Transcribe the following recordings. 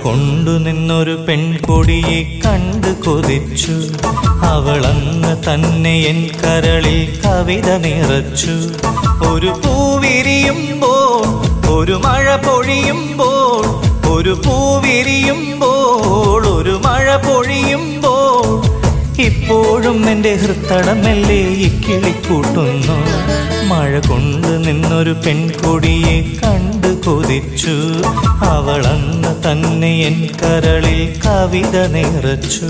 കൊണ്ടു നിന്നൊരു പെൺകൊടിയെ കണ്ടു കൊതിച്ചു അവളന്ന് തന്നെ എൻ കരളിൽ കവിത നിറച്ചു ഒരു പൂവിരിയുമ്പോൾ ഒരു മഴ പൊഴിയുമ്പോൾ ഒരു പൂവിരിയുമ്പോൾ ഒരു മഴ പൊഴിയുമ്പോൾ ഇപ്പോഴും എൻ്റെ ഹൃത്തടമെല്ലേ ഇക്കിളിക്കൂട്ടുന്നു മഴ കൊണ്ട് നിന്നൊരു പെൺകൊടിയെ കണ്ടു കൊതിച്ചു അവളന്ന് തന്നെ എൻ കരളിൽ കവിത നിറച്ചു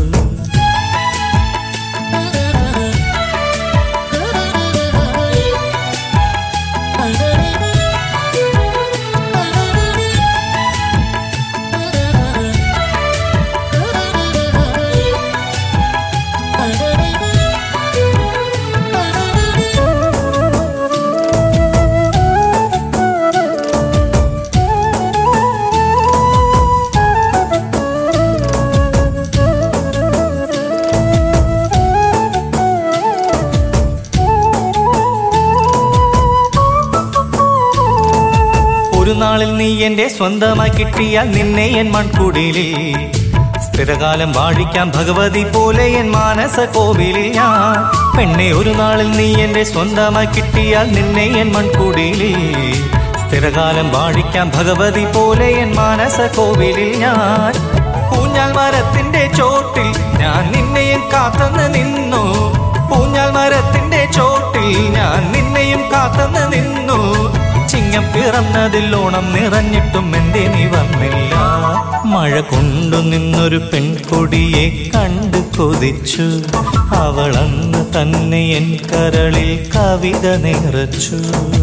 ഒരു നാളിൽ നീ എന്റെ സ്വന്തമായി കിട്ടിയാൽ നിന്നെ എൻ മൺകുടിലിൽ സ്ഥിരകാലം വാഴിക്കാം ഭഗവതി പോലെ എൻ മാനസ കോവിലിൽ ഞാൻ പെണ്ണെ ഒരു നാളിൽ നീ എന്റെ സ്വന്തമായി കിട്ടിയാൽ നിന്നെ എൻ മൺകുടിലിൽ സ്ഥിരകാലം വാഴിക്കാം ഭഗവതി പോലെ എൻ മാനസ കോവിലിൽ ഞാൻ പൂഞ്ഞാൽ മരത്തിന്റെ ചോട്ടിൽ ഞാൻ നിന്നെയും കാത്തുനിന്ന് നിന്നു പൂഞ്ഞാൽ മരത്തിന്റെ ചോട്ടിൽ ഞാൻ നിന്നെയും കാത്തുനിന്ന് നിന്നു ചിങ്ങം പിറന്നതിൽ ഓണം നിറഞ്ഞിട്ടും എന്റെ നീ വന്നില്ല മഴ കൊണ്ടു നിന്നൊരു പെൺകൊടിയെ കണ്ടു കൊതിച്ചു അവളന്ന് തന്നെ എൻ കരളിൽ കവിത നിറച്ചു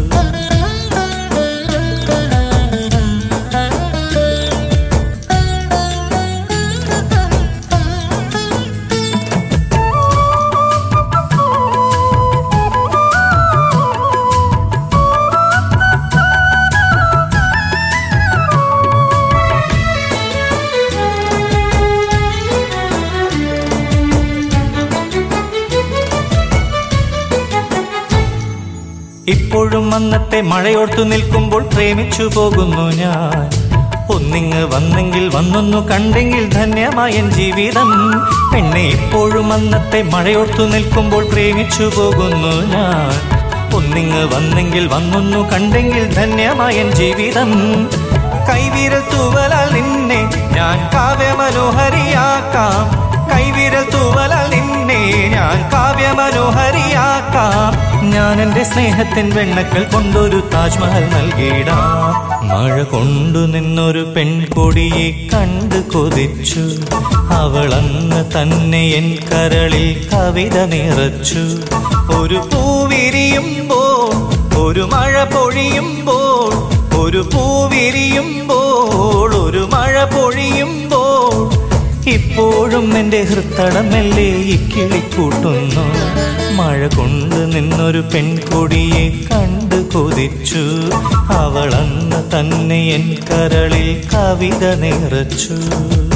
ഇപ്പോഴും അന്നത്തെ മഴയോർത്തു നിൽക്കുമ്പോൾ പ്രേമിച്ചു പോകുന്നു ഞാൻ ഒന്നിങ്ങ് വന്നെങ്കിൽ വന്നൊന്നു കണ്ടെങ്കിൽ ധന്യമായ എൻ ജീവിതം പെണ്ണെ ഇപ്പോഴും അന്നത്തെ മഴയോർത്തു നിൽക്കുമ്പോൾ പ്രേമിച്ചു പോകുന്നു ഞാൻ ഒന്നിങ്ങ് വന്നെങ്കിൽ വന്നൊന്നു കണ്ടെങ്കിൽ ധന്യമായ എൻ ജീവിതം കൈവിരൽ തൂവലാൽ നിന്നെ ഞാൻ കാവ്യമനോഹരിയാക്കാം കൈവിരൽ തൂവലാൽ നിന്നെ ഞാൻ കാവ്യമനോഹരിയാക്കാം ഞാൻ എന്റെ സ്നേഹത്തിൻ വെണ്ണക്കൽ കൊണ്ടൊരു താജ്മഹൽ നൽകിയിടാം മഴ കൊണ്ടു നിന്നൊരു പെൺകൊടിയെ കണ്ടു കൊതിച്ചു അവളന്ന് തന്നെ എൻ കരളിൽ കവിത നിറച്ചു ഒരു പൂവിരിയുമ്പോൾ ഒരു മഴ പൊഴിയുമ്പോൾ ഒരു പൂവിരിയുമ്പോൾ ഒരു മഴ പൊഴിയുമ്പോൾ ഇപ്പോഴും എൻ്റെ ഹൃത്തടമെല്ലേ ഇക്കിളിക്കൂട്ടുന്നു മഴ കൊണ്ട് നിന്നൊരു പെൺകൊടിയെ കണ്ടു കൊതിച്ചു അവളന്ന് തന്നെ എൻ കരളിൽ കവിത നിറച്ചു